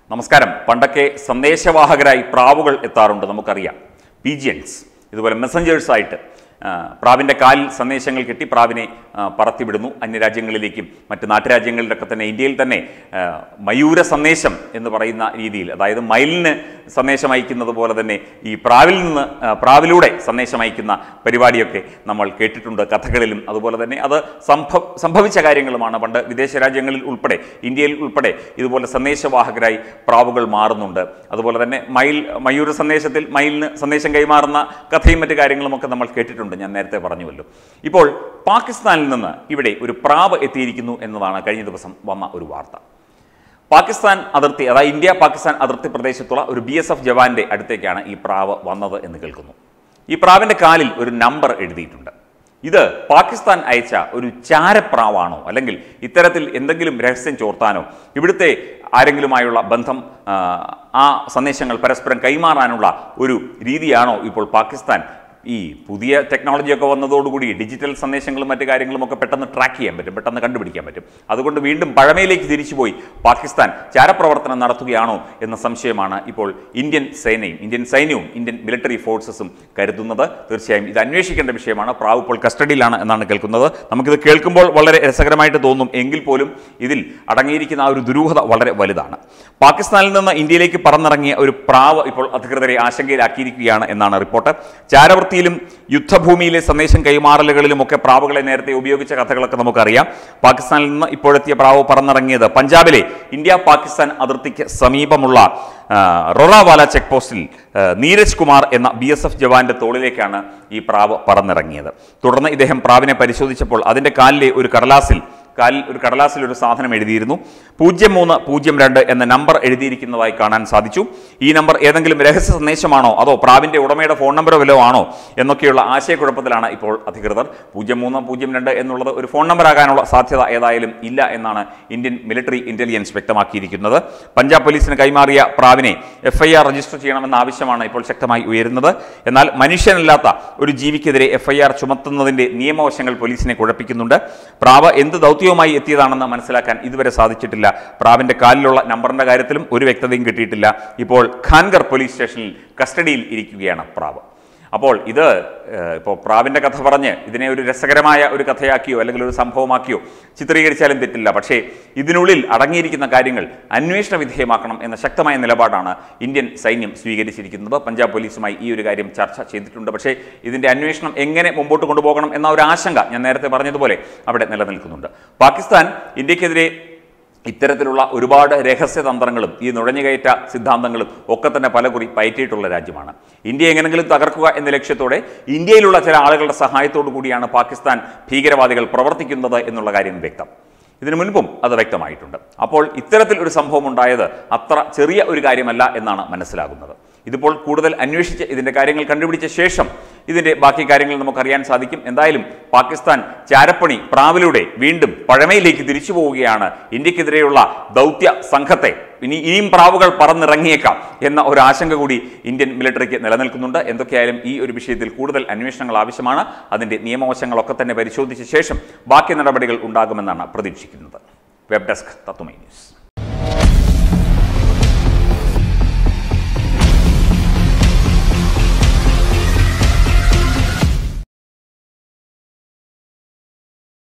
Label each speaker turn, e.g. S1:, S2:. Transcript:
S1: നമസ്കാരം പണ്ടൊക്കെ സന്ദേശവാഹകരായി പ്രാവുകൾ എത്താറുണ്ട് നമുക്കറിയാം പീജിയൻസ് ഇതുപോലെ മെസ്സഞ്ചേഴ്സായിട്ട് ആ, പ്രാവിൻ്റെ കാലിൽ സന്ദേശങ്ങൾ കിട്ടി പ്രാവിനെ ആ, പറത്തിവിടുന്നു അന്യരാജ്യങ്ങളിലേക്കും മറ്റ് നാട്ടുരാജ്യങ്ങളിലൊക്കെ തന്നെ ഇന്ത്യയിൽ തന്നെ ആ, മയൂര സന്ദേശം എന്ന് പറയുന്ന രീതിയിൽ അതായത് മയിലിന് സന്ദേശം അയക്കുന്നത് പോലെ തന്നെ ഈ പ്രാവിൽ നിന്ന് ആ, പ്രാവിലൂടെ സന്ദേശം അയക്കുന്ന പരിപാടിയൊക്കെ നമ്മൾ കേട്ടിട്ടുണ്ട് കഥകളിലും അതുപോലെ തന്നെ അത് സംഭവ സംഭവിച്ച കാര്യങ്ങളുമാണ് പണ്ട് വിദേശ രാജ്യങ്ങളിൽ ഉൾപ്പെടെ ഇന്ത്യയിൽ ഉൾപ്പെടെ ഇതുപോലെ സന്ദേശവാഹകരായി പ്രാവുകൾ മാറുന്നുണ്ട് അതുപോലെ തന്നെ മയിൽ മയൂര സന്ദേശത്തിൽ മയിലിന് സന്ദേശം കൈമാറുന്ന കഥയും മറ്റു കാര്യങ്ങളുമൊക്കെ നമ്മൾ കേട്ടിട്ടുണ്ട് ഞാൻ നേരത്തെ പറഞ്ഞുവല്ലോ ഇപ്പോൾ പാകിസ്ഥാനിൽ നിന്ന് ഇവിടെ ഒരു പ്രാവ് എത്തിയിരിക്കുന്നു എന്നതാണ് കഴിഞ്ഞ ദിവസം വന്ന ഒരു വാർത്ത പാകിസ്ഥാൻ അതിർത്തി അതായത് ഇന്ത്യ പാകിസ്ഥാൻ അതിർത്തി പ്രദേശത്തുള്ള ഒരു ബി എസ് എഫ് ജവാന്റെ അടുത്തേക്കാണ് ഈ പ്രാവ് വന്നത് എന്ന് കേൾക്കുന്നു ഈ പ്രാവിന്റെ കാലിൽ ഒരു നമ്പർ എഴുതിയിട്ടുണ്ട് ഇത് പാകിസ്ഥാൻ അയച്ച ഒരു ചാരപ്രാവാണോ അല്ലെങ്കിൽ ഇത്തരത്തിൽ എന്തെങ്കിലും രഹസ്യം ചോർത്താനോ ഇവിടുത്തെ ആരെങ്കിലുമായുള്ള ബന്ധം ആ, ആ സന്ദേശങ്ങൾ പരസ്പരം കൈമാറാനുള്ള ഒരു രീതിയാണോ ഇപ്പോൾ പാകിസ്ഥാൻ ഈ പുതിയ ടെക്നോളജിയൊക്കെ വന്നതോടുകൂടി ഡിജിറ്റൽ സന്ദേശങ്ങളും മറ്റു കാര്യങ്ങളും ഒക്കെ പെട്ടെന്ന് ട്രാക്ക് ചെയ്യാൻ പറ്റും പെട്ടെന്ന് കണ്ടുപിടിക്കാൻ പറ്റും അതുകൊണ്ട് വീണ്ടും പഴമയിലേക്ക് തിരിച്ചുപോയി പാകിസ്ഥാൻ ചാരപ്രവർത്തനം നടത്തുകയാണോ എന്ന സംശയമാണ് ഇപ്പോൾ ഇന്ത്യൻ സേനയും ഇന്ത്യൻ സൈന്യവും ഇന്ത്യൻ മിലിറ്ററി ഫോഴ്സസും കരുതുന്നത് തീർച്ചയായും ഇത് അന്വേഷിക്കേണ്ട വിഷയമാണ് പ്രാവ് ഇപ്പോൾ കസ്റ്റഡിയിലാണ് എന്നാണ് കേൾക്കുന്നത് നമുക്കിത് കേൾക്കുമ്പോൾ വളരെ രസകരമായിട്ട് തോന്നും എങ്കിൽ പോലും ഇതിൽ അടങ്ങിയിരിക്കുന്ന ആ ഒരു ദുരൂഹത വളരെ വലുതാണ് പാകിസ്ഥാനിൽ നിന്ന് ഇന്ത്യയിലേക്ക് പറന്നിറങ്ങിയ ഒരു പ്രാവ് ഇപ്പോൾ അധികൃതരെ ആശങ്കയിലാക്കിയിരിക്കുകയാണ് എന്നാണ് റിപ്പോർട്ട് ചാരവൃത്തിയിലും യുദ്ധഭൂമിയിലെ സന്ദേശം കൈമാറലുകളിലും ഒക്കെ പ്രാവുകളെ നേരത്തെ ഉപയോഗിച്ച കഥകളൊക്കെ നമുക്കറിയാം പാകിസ്ഥാനിൽ നിന്ന് ഇപ്പോഴെത്തിയ പ്രാവ് പറന്നിറങ്ങിയത് പഞ്ചാബിലെ ഇന്ത്യ പാകിസ്ഥാൻ അതിർത്തിക്ക് സമീപമുള്ള ആ, റൊറാവാല ചെക്ക് പോസ്റ്റിൽ ആ, നീരജ് കുമാർ എന്ന ബി എസ് എഫ് ജവാന്റെ തോളിലേക്കാണ് ഈ പ്രാവ് പറന്നിറങ്ങിയത് തുടർന്ന് ഇദ്ദേഹം പ്രാവിനെ പരിശോധിച്ചപ്പോൾ അതിന്റെ കാലിലെ ഒരു കടലാസിൽ കാലിൽ ഒരു കടലാസിൽ ഒരു സാധനം എഴുതിയിരുന്നു പൂജ്യം മൂന്ന് പൂജ്യം രണ്ട് എന്ന നമ്പർ എഴുതിയിരിക്കുന്നതായി കാണാൻ സാധിച്ചു ഈ നമ്പർ ഏതെങ്കിലും രഹസ്യ സന്ദേശമാണോ അതോ പ്രാവിന്റെ ഉടമയുടെ ഫോൺ നമ്പറോ വല്ലതും ആണോ എന്നൊക്കെയുള്ള ആശയക്കുഴപ്പത്തിലാണ് ഇപ്പോൾ അധികൃതർ പൂജ്യം മൂന്ന് പൂജ്യം രണ്ട് എന്നുള്ളത് ഒരു ഫോൺ നമ്പർ ആകാനുള്ള സാധ്യത ഏതായാലും ഇല്ല എന്നാണ് ഇന്ത്യൻ മിലിറ്ററി ഇന്റലിജൻസ് വ്യക്തമാക്കിയിരിക്കുന്നത് പഞ്ചാബ് പോലീസിന് കൈമാറിയ പ്രാവിനെ എഫ് ഐ ആർ രജിസ്റ്റർ ചെയ്യണമെന്ന ആവശ്യമാണ് ഇപ്പോൾ ശക്തമായി ഉയരുന്നത് എന്നാൽ മനുഷ്യനല്ലാത്ത ഒരു ജീവിക്കെതിരെ എഫ് ഐ ആർ ചുമത്തുന്നതിന്റെ നിയമവശങ്ങൾ പോലീസിനെ കുഴപ്പിക്കുന്നുണ്ട് പ്രാവ് എന്ത് ദൗത്യവുമായി എത്തിയതാണെന്ന് മനസ്സിലാക്കാൻ ഇതുവരെ സാധിച്ചിട്ടില്ല പ്രാവിന്റെ കാലിലുള്ള നമ്പറിന്റെ കാര്യത്തിലും ഒരു വ്യക്തതയും കിട്ടിയിട്ടില്ല ഇപ്പോൾ ഖാൻഗർ പോലീസ് സ്റ്റേഷനിൽ കസ്റ്റഡിയിൽ ഇരിക്കുകയാണ് പ്രാവ് അപ്പോൾ ഇത് ഏഹ്, ഇപ്പോൾ പ്രാവിൻ്റെ കഥ പറഞ്ഞ് ഇതിനെ ഒരു രസകരമായ ഒരു കഥയാക്കിയോ അല്ലെങ്കിൽ ഒരു സംഭവമാക്കിയോ ചിത്രീകരിച്ചാലും തെറ്റില്ല പക്ഷേ ഇതിനുള്ളിൽ അടങ്ങിയിരിക്കുന്ന കാര്യങ്ങൾ അന്വേഷണ വിധേയമാക്കണം എന്ന ശക്തമായ നിലപാടാണ് ഇന്ത്യൻ സൈന്യം സ്വീകരിച്ചിരിക്കുന്നത് പഞ്ചാബ് പോലീസുമായി ഈ ഒരു കാര്യം ചർച്ച ചെയ്തിട്ടുണ്ട് പക്ഷേ ഇതിൻ്റെ അന്വേഷണം എങ്ങനെ മുമ്പോട്ട് കൊണ്ടുപോകണം എന്ന ഒരു ആശങ്ക ഞാൻ നേരത്തെ പറഞ്ഞതുപോലെ അവിടെ നിലനിൽക്കുന്നുണ്ട് പാകിസ്ഥാൻ ഇന്ത്യക്കെതിരെ ഇത്തരത്തിലുള്ള ഒരുപാട് രഹസ്യതന്ത്രങ്ങളും ഈ നുഴഞ്ഞുകയറ്റ സിദ്ധാന്തങ്ങളും ഒക്കെ തന്നെ പലകുറി പയറ്റിയിട്ടുള്ള രാജ്യമാണ് ഇന്ത്യ എങ്ങനെങ്കിലും തകർക്കുക എന്ന ലക്ഷ്യത്തോടെ ഇന്ത്യയിലുള്ള ചില ആളുകളുടെ സഹായത്തോടു കൂടിയാണ് പാകിസ്ഥാൻ ഭീകരവാദികൾ പ്രവർത്തിക്കുന്നത് എന്നുള്ള കാര്യം വ്യക്തം ഇതിനു മുൻപും അത് വ്യക്തമായിട്ടുണ്ട് അപ്പോൾ ഇത്തരത്തിൽ ഒരു സംഭവം ഉണ്ടായത് അത്ര ചെറിയ ഒരു കാര്യമല്ല എന്നാണ് മനസ്സിലാകുന്നത് ഇതിപ്പോൾ കൂടുതൽ അന്വേഷിച്ച് ഇതിൻ്റെ കാര്യങ്ങൾ കണ്ടുപിടിച്ച ശേഷം ഇതിൻ്റെ ബാക്കി കാര്യങ്ങൾ നമുക്കറിയാൻ സാധിക്കും എന്തായാലും പാകിസ്ഥാൻ ചാരപ്പണി പ്രാവിലൂടെ വീണ്ടും പഴമയിലേക്ക് തിരിച്ചു പോവുകയാണ് ഇന്ത്യക്കെതിരെയുള്ള ദൗത്യ സംഘത്തെ ഇനി ഇനിയും പ്രാവുകൾ പറന്നിറങ്ങിയേക്കാം എന്ന ഒരു ആശങ്ക കൂടി ഇന്ത്യൻ മിലിറ്ററിക്ക് നിലനിൽക്കുന്നുണ്ട് എന്തൊക്കെയായാലും ഈ ഒരു വിഷയത്തിൽ കൂടുതൽ അന്വേഷണങ്ങൾ ആവശ്യമാണ് അതിൻ്റെ നിയമവശങ്ങളൊക്കെ തന്നെ പരിശോധിച്ച ശേഷം ബാക്കി നടപടികൾ ഉണ്ടാകുമെന്നാണ് പ്രതീക്ഷിക്കുന്നത് വെബ് ഡെസ്ക് തത്വമൈ ന്യൂസ്